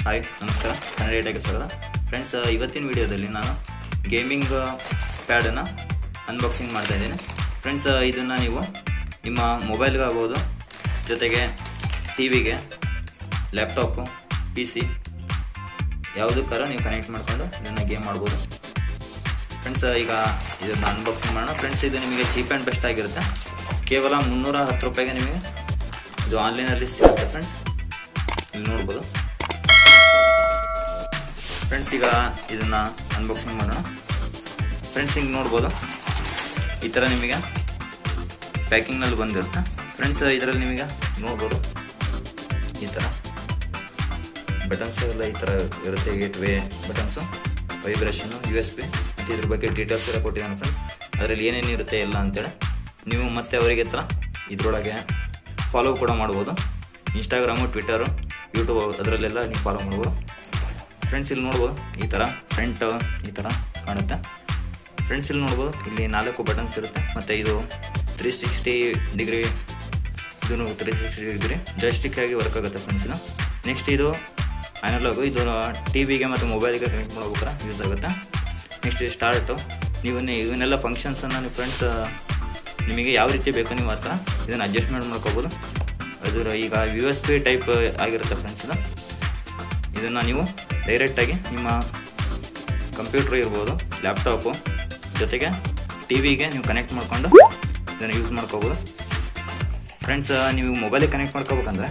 hi ನಮಸ್ಕಾರ ಕನ್ನಡ ಡೇಟಾಗೆ ಸ್ವಾಗತ friends ಇವತ್ತಿನ ವಿಡಿಯೋದಲ್ಲಿ ನಾನು ಗೇಮಿಂಗ್ ಪ್ಯಾಡನ್ನು ಅನ್ಬಾಕ್ಸಿಂಗ್ ಮಾಡ್ತಾ ಇದ್ದೀನಿ ಫ್ರೆಂಡ್ಸ್ ಇದನ್ನು ನೀವು ನಿಮ್ಮ ಮೊಬೈಲ್ಗೆ ಆಗ್ಬೋದು ಜೊತೆಗೆ ಟಿ ವಿಗೆ ಲ್ಯಾಪ್ಟಾಪು ಪಿ ಸಿ ಯಾವುದಕ್ಕಾರ ನೀವು ಕನೆಕ್ಟ್ ಮಾಡಿಕೊಂಡು ಇದನ್ನು ಗೇಮ್ ಮಾಡ್ಬೋದು ಫ್ರೆಂಡ್ಸ್ ಈಗ ಇದನ್ನು ಅನ್ಬಾಕ್ಸಿಂಗ್ ಮಾಡೋಣ ಫ್ರೆಂಡ್ಸ್ ಇದು ನಿಮಗೆ ಚೀಪ್ ಆ್ಯಂಡ್ ಬೆಸ್ಟ್ ಆಗಿರುತ್ತೆ ಕೇವಲ ಮುನ್ನೂರ ಹತ್ತು ರೂಪಾಯಿಗೆ ನಿಮಗೆ ಇದು ಆನ್ಲೈನಲ್ಲಿ ಸಿಗುತ್ತೆ ಫ್ರೆಂಡ್ಸ್ ಇಲ್ಲಿ ನೋಡ್ಬೋದು ಫ್ರೆಂಡ್ಸ್ ಈಗ ಇದನ್ನ ಅನ್ಬಾಕ್ಸಿಂಗ್ ಮಾಡೋಣ ಫ್ರೆಂಡ್ಸ್ ಹಿಂಗೆ ನೋಡ್ಬೋದು ಈ ಥರ ನಿಮಗೆ ಪ್ಯಾಕಿಂಗ್ನಲ್ಲಿ ಬಂದಿರುತ್ತೆ ಫ್ರೆಂಡ್ಸ್ ಇದರಲ್ಲಿ ನಿಮಗೆ ನೋಡ್ಬೋದು ಈ ಥರ ಬಟನ್ಸ್ ಎಲ್ಲ ಈ ಥರ ಇರುತ್ತೆ gateway buttons vibration U S P ಮತ್ತು ಇದ್ರ ಬಗ್ಗೆ ಡೀಟೇಲ್ಸ್ ಎಲ್ಲ ಕೊಟ್ಟಿದ್ದಾನೆ ಫ್ರೆಂಡ್ಸ್ ಅದರಲ್ಲಿ ಏನೇನು ಇರುತ್ತೆ ಎಲ್ಲ ಅಂತೇಳಿ ನೀವು ಮತ್ತೆ ಅವರಿಗೆ ಹತ್ರ ಇದರೊಳಗೆ ಫಾಲೋ ಕೂಡ ಮಾಡ್ಬೋದು ಇನ್ಸ್ಟಾಗ್ರಾಮು ಟ್ವಿಟ್ಟರು ಯೂಟ್ಯೂಬ್ ಅದರಲ್ಲೆಲ್ಲ ನೀವು ಫಾಲೋ ಮಾಡ್ಬೋದು ಫ್ರೆಂಡ್ಸ್ ಇಲ್ಲಿ ನೋಡ್ಬೋದು ಈ ಥರ ಫ್ರಂಟ್ ಈ ಥರ ಕಾಣುತ್ತೆ ಫ್ರೆಂಡ್ಸ್ ಇಲ್ಲಿ ನೋಡ್ಬೋದು ಇಲ್ಲಿ ನಾಲ್ಕು ಬಟನ್ಸ್ ಇರುತ್ತೆ ಮತ್ತು ಇದು ತ್ರೀ ಸಿಕ್ಸ್ಟಿ ಡಿಗ್ರಿ ಇದೂ ತ್ರೀ ಸಿಕ್ಸ್ಟಿ ಡಿಗ್ರಿ ಜಾಸ್ಟಿಕ್ ಆಗಿ ವರ್ಕ್ ಆಗುತ್ತೆ ಫ್ರೆಂಡ್ಸ್ ಇದು ನೆಕ್ಸ್ಟ್ ಇದು ಅನಲಾಗು ಇದು ಟಿ ವಿಗೆ ಮತ್ತು ಮೊಬೈಲ್ಗೆ ಕನೆಕ್ಟ್ ಮಾಡ್ಬೇಕಾರೆ ಯೂಸ್ ಆಗುತ್ತೆ ನೆಕ್ಸ್ಟ್ ಸ್ಟಾರ್ಟು ನೀವು ಇವನ್ನೆಲ್ಲ ಫಂಕ್ಷನ್ಸನ್ನು ನೀವು ಫ್ರೆಂಡ್ಸ್ ನಿಮಗೆ ಯಾವ ರೀತಿ ಬೇಕು ನೀವು ಆ ಥರ ಇದನ್ನು ಅಡ್ಜಸ್ಟ್ಮೆಂಟ್ ಮಾಡ್ಕೋಬೋದು ಅದು ಈಗ ಯು ಎಸ್ ಪಿ ಟೈಪ್ ಆಗಿರುತ್ತೆ ಫ್ರೆಂಡ್ಸ್ ಇದು ಇದನ್ನು ನೀವು ಡೈರೆಕ್ಟಾಗಿ ನಿಮ್ಮ ಕಂಪ್ಯೂಟ್ರ್ ಇರ್ಬೋದು ಲ್ಯಾಪ್ಟಾಪು ಜೊತೆಗೆ ಟಿ ವಿಗೆ ನೀವು ಕನೆಕ್ಟ್ ಮಾಡ್ಕೊಂಡು ಇದನ್ನು ಯೂಸ್ ಮಾಡ್ಕೋಬೋದು ಫ್ರೆಂಡ್ಸ್ ನೀವು ಮೊಬೈಲಿಗೆ ಕನೆಕ್ಟ್ ಮಾಡ್ಕೋಬೇಕಂದ್ರೆ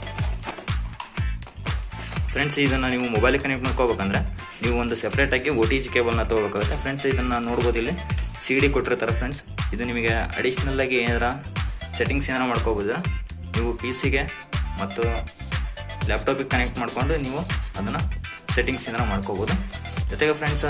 ಫ್ರೆಂಡ್ಸ್ ಇದನ್ನು ನೀವು ಮೊಬೈಲಿಗೆ ಕನೆಕ್ಟ್ ಮಾಡ್ಕೋಬೇಕಂದ್ರೆ ನೀವು ಒಂದು ಸೆಪ್ರೇಟಾಗಿ ಒ ಟಿ ಜಿ ಕೇಬಲ್ನ ತೊಗೋಬೇಕಾಗುತ್ತೆ ಫ್ರೆಂಡ್ಸ್ ಇದನ್ನು ನೋಡ್ಬೋದು ಇಲ್ಲಿ ಸಿ ಡಿ ಕೊಟ್ಟಿರ್ತಾರೆ ಫ್ರೆಂಡ್ಸ್ ಇದು ನಿಮಗೆ ಅಡಿಷ್ನಲ್ ಆಗಿ ಏನಾರ ಸೆಟ್ಟಿಂಗ್ಸ್ ಏನಾರ ಮಾಡ್ಕೋಬೋದ್ರ ನೀವು ಪಿ ಸಿಗೆ ಮತ್ತು ಲ್ಯಾಪ್ಟಾಪಿಗೆ ಕನೆಕ್ಟ್ ಮಾಡಿಕೊಂಡು ನೀವು ಅದನ್ನು ಸೆಟ್ಟಿಂಗ್ಸ್ ಏನಾರ ಮಾಡ್ಕೋಬೋದು ಜೊತೆಗೆ ಫ್ರೆಂಡ್ಸ್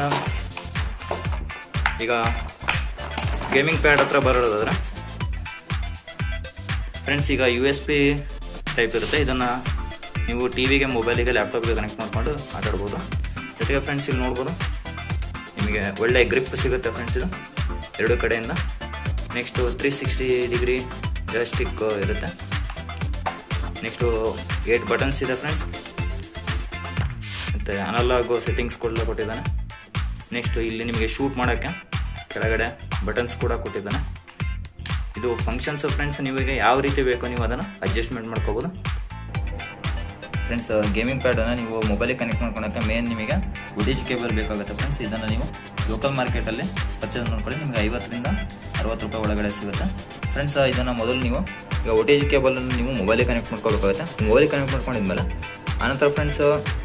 ಈಗ ಗೇಮಿಂಗ್ ಪ್ಯಾಡ್ ಹತ್ರ ಬರೋದಾದ್ರೆ ಫ್ರೆಂಡ್ಸ್ ಈಗ ಯು ಎಸ್ ಪಿ ಟೈಪ್ ಇರುತ್ತೆ ಇದನ್ನು ನೀವು ಟಿ ವಿಗೆ ಮೊಬೈಲಿಗೆ ಲ್ಯಾಪ್ಟಾಪ್ಗೆ ಕನೆಕ್ಟ್ ಮಾಡಿಕೊಂಡು ಆಟಾಡ್ಬೋದು ಜೊತೆಗೆ ಫ್ರೆಂಡ್ಸ್ ಇಲ್ಲಿ ನೋಡ್ಬೋದು ನಿಮಗೆ ಒಳ್ಳೆ ಗ್ರಿಪ್ ಸಿಗುತ್ತೆ ಫ್ರೆಂಡ್ಸ್ ಇದು ಎರಡು ಕಡೆಯಿಂದ next three sixty degree joystick ಇರುತ್ತೆ ನೆಕ್ಸ್ಟು ಏಟ್ ಬಟನ್ಸ್ ಇದೆ ಫ್ರೆಂಡ್ಸ್ ಮತ್ತು ಅನಲಾಗು ಸೆಟ್ಟಿಂಗ್ಸ್ ಕೂಡ ಕೊಟ್ಟಿದ್ದಾನೆ ನೆಕ್ಸ್ಟು ಇಲ್ಲಿ ನಿಮಗೆ ಶೂಟ್ ಮಾಡೋಕ್ಕೆ ಕೆಳಗಡೆ ಬಟನ್ಸ್ ಕೂಡ ಕೊಟ್ಟಿದ್ದಾನೆ ಇದು ಫಂಕ್ಷನ್ಸ್ ಫ್ರೆಂಡ್ಸ್ ನಿಮಗೆ ಯಾವ ರೀತಿ ಬೇಕೋ ನೀವು ಅದನ್ನು ಅಡ್ಜಸ್ಟ್ಮೆಂಟ್ ಮಾಡ್ಕೋಬೋದು ಫ್ರೆಂಡ್ಸ್ ಗೇಮಿಂಗ್ ಪ್ಯಾಡನ್ನು ನೀವು ಮೊಬೈಲಿಗೆ ಕನೆಕ್ಟ್ ಮಾಡ್ಕೊಳಕ್ಕೆ ಮೇನ್ ನಿಮಗೆ ಉಡೇಜ್ ಕೇಬಲ್ ಬೇಕಾಗುತ್ತೆ ಫ್ರೆಂಡ್ಸ್ ಇದನ್ನು ನೀವು ಲೋಕಲ್ ಮಾರ್ಕೆಟಲ್ಲಿ ಪರ್ಚೇಸ್ ಮಾಡ್ಕೊಳ್ಳಿ ನಿಮಗೆ ಐವತ್ತರಿಂದ ಅರವತ್ತು ರೂಪಾಯಿ ಒಳಗಡೆ ಸಿಗುತ್ತೆ ಫ್ರೆಂಡ್ಸ್ ಇದನ್ನು ಮೊದಲು ನೀವು ಈಗ ಒಟೇಜ್ ಕೇಬಲನ್ನು ನೀವು ಮೊಬೈಲಿಗೆ ಕನೆಕ್ಟ್ ಮಾಡ್ಕೋಬೇಕಾಗುತ್ತೆ ಮೊಬೈಲಿಗೆ ಕನೆಕ್ಟ್ ಮಾಡ್ಕೊಂಡಿದ್ಮೇಲೆ ಆನಂತರ ಫ್ರೆಂಡ್ಸ್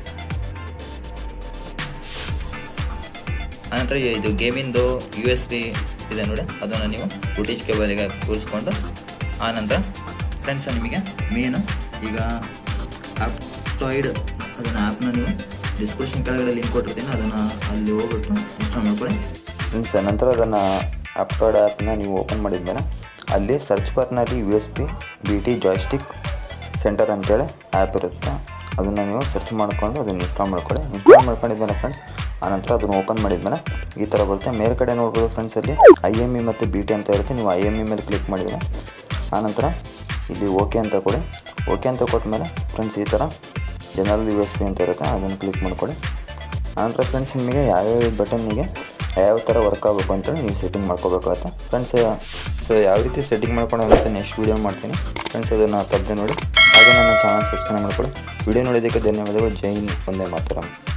ಆನಂತರ ಇದು ಗೇಮಿಂದು ಯು ಎಸ್ ಬಿ ಇದೆ ನೋಡಿ ಅದನ್ನು ನೀವು ಫುಟೇಜ್ ಕೇಬಲಿಗೆ ಕೂರಿಸ್ಕೊಂಡು ಆನಂತರ ಫ್ರೆಂಡ್ಸ್ ನಿಮಗೆ ಮೇನು ಈಗ ಆಪ್ಟಾಯ್ಡ್ ಅದನ್ನು ಆ್ಯಪ್ನ ನೀವು ಡಿಸ್ಕ್ರಿಪ್ಷನ್ ಕೆಳಗಡೆ ಲಿಂಕ್ ಕೊಟ್ಟಿರ್ತೀನಿ ಅದನ್ನು ಅಲ್ಲಿ ಹೋಗ್ಬಿಟ್ಟು ಇನ್ಸ್ಟಾಲ್ ಮಾಡ್ಕೊಳ್ಳಿ ಫ್ರೆಂಡ್ಸ್ ನಂತರ ಅದನ್ನು ಆಪ್ಟಾಯ್ಡ್ ಆ್ಯಪ್ನ ನೀವು ಓಪನ್ ಮಾಡಿದ್ಮೇಲೆ ಅಲ್ಲಿ ಸರ್ಚ್ ಬಾರ್ನಲ್ಲಿ U S P B T joystick center ಅಂತೇಳಿ ಆ್ಯಪ್ ಇರುತ್ತೆ ಅದನ್ನು ನೀವು ಸರ್ಚ್ ಮಾಡಿಕೊಂಡು ಅದನ್ನು ಇನ್ಸ್ಟಾಲ್ ಮಾಡ್ಕೊಳ್ಳಿ ಇನ್ಸ್ಟಾಲ್ ಮಾಡ್ಕೊಂಡಿದ್ಮೇಲೆ ಫ್ರೆಂಡ್ಸ್ ಆನಂತರ ಅದನ್ನು ಓಪನ್ ಮಾಡಿದ್ಮೇಲೆ ಈ ಥರ ಬರುತ್ತೆ ಮೇಲ್ಗಡೆ ನೋಡ್ಬೋದು ಫ್ರೆಂಡ್ಸ್ ಅಲ್ಲಿ ಐ ಎಮ್ ಇ ಮತ್ತು ಬಿ ಟಿ ಅಂತ ಇರುತ್ತೆ ನೀವು ಐ ಎಮ್ ಇ ಮೇಲೆ ಕ್ಲಿಕ್ ಮಾಡಿದರೆ ಆನಂತರ ಇಲ್ಲಿ ಓಕೆ ಅಂತ ಕೊಡಿ ಓಕೆ ಅಂತ ಕೊಟ್ಟ ಮೇಲೆ ಫ್ರೆಂಡ್ಸ್ ಈ ಥರ ಜನರಲ್ ಯು ಎಸ್ ಪಿ ಅಂತ ಇರುತ್ತೆ ಅದನ್ನು ಕ್ಲಿಕ್ ಮಾಡ್ಕೊಳ್ಳಿ ಆನಂತರ ಫ್ರೆಂಡ್ಸ್ ನಿಮಗೆ ಯಾವ್ಯಾವ ಬಟನ್ನಿಗೆ ಯಾವ ಥರ ವರ್ಕ್ ಆಗಬೇಕು ಅಂತೇಳಿ ನೀವು ಸೆಟ್ಟಿಂಗ್ ಮಾಡ್ಕೋಬೇಕಾಗುತ್ತೆ ಫ್ರೆಂಡ್ಸ್ ಸೊ ಯಾವ ರೀತಿ ಸೆಟ್ಟಿಂಗ್ ಮಾಡ್ಕೊಂಡು ನೆಕ್ಸ್ಟ್ ವೀಡಿಯೋ ಮಾಡ್ತೀನಿ ಫ್ರೆಂಡ್ಸ್ ಅದನ್ನು ತಪ್ಪದೆ ನೋಡಿ ಹಾಗೆ ನನ್ನ ಚಾನಲ್ ಸಬ್ಸ್ಕ್ರೈಬ್ ಮಾಡ್ಕೊಳ್ಳಿ ವಿಡಿಯೋ ನೋಡೋದಕ್ಕೆ ಧನ್ಯವಾದಗಳು ಜೈ ಹಿಂದ್ ಒಂದೇ ಮಾತರಂ